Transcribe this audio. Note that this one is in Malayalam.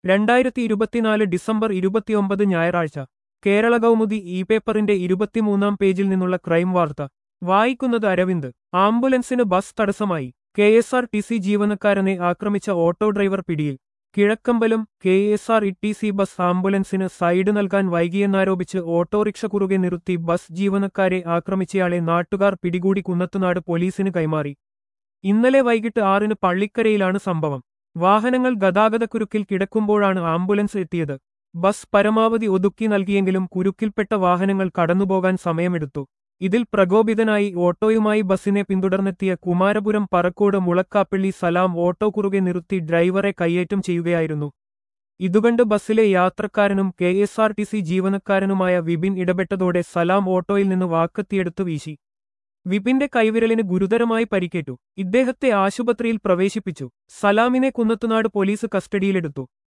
രണ്ടായിരത്തി ഇരുപത്തിനാല് ഡിസംബർ ഇരുപത്തിയൊമ്പത് ഞായറാഴ്ച കേരള കൗമുദി ഇ പേപ്പറിന്റെ ഇരുപത്തിമൂന്നാം പേജിൽ നിന്നുള്ള ക്രൈം വാർത്ത വായിക്കുന്നത് അരവിന്ദ് ആംബുലൻസിന് ബസ് തടസ്സമായി K S R T C ജീവനക്കാരനെ ആക്രമിച്ച ഓട്ടോ ഡ്രൈവർ പിടിയിൽ Kizhakkambalam K S R E T C bus ആംബുലൻസിന് സൈഡ് നൽകാൻ വൈകിയെന്നാരോപിച്ച് ഓട്ടോറിക്ഷ കുറുകെ നിർത്തി ബസ് ജീവനക്കാരെ ആക്രമിച്ചയാളെ നാട്ടുകാർ പിടികൂടി കുന്നത്തുനാട് പോലീസിന് കൈമാറി ഇന്നലെ വൈകിട്ട് ആറിന് പള്ളിക്കരയിലാണ് സംഭവം വാഹനങ്ങൾ ഗതാഗതക്കുരുക്കിൽ കിടക്കുമ്പോഴാണ് ആംബുലൻസ് എത്തിയത് ബസ് പരമാവധി ഒതുക്കി നൽകിയെങ്കിലും കുരുക്കിൽപ്പെട്ട വാഹനങ്ങൾ കടന്നുപോകാൻ സമയമെടുത്തു ഇതിൽ പ്രകോപിതനായി ഓട്ടോയുമായി ബസ്സിനെ പിന്തുടർന്നെത്തിയ കുമാരപുരം പറക്കോട് മുളക്കാപ്പള്ളി സലാം ഓട്ടോ കുറുകെ നിർത്തി ഡ്രൈവറെ കയ്യേറ്റം ചെയ്യുകയായിരുന്നു ഇതുകണ്ട് ബസ്സിലെ യാത്രക്കാരനും K S R T C ജീവനക്കാരനുമായ വിപിൻ ഇടപെട്ടതോടെ സലാം ഓട്ടോയിൽ നിന്ന് വാക്കത്തിയെടുത്തു വീശി വിപിന്റെ കൈവിരലിന് ഗുരുതരമായി പരിക്കേറ്റു ഇദ്ദേഹത്തെ ആശുപത്രിയിൽ പ്രവേശിപ്പിച്ചു സലാമിനെ കുന്നത്തുനാട് പോലീസ് കസ്റ്റഡിയിലെടുത്തു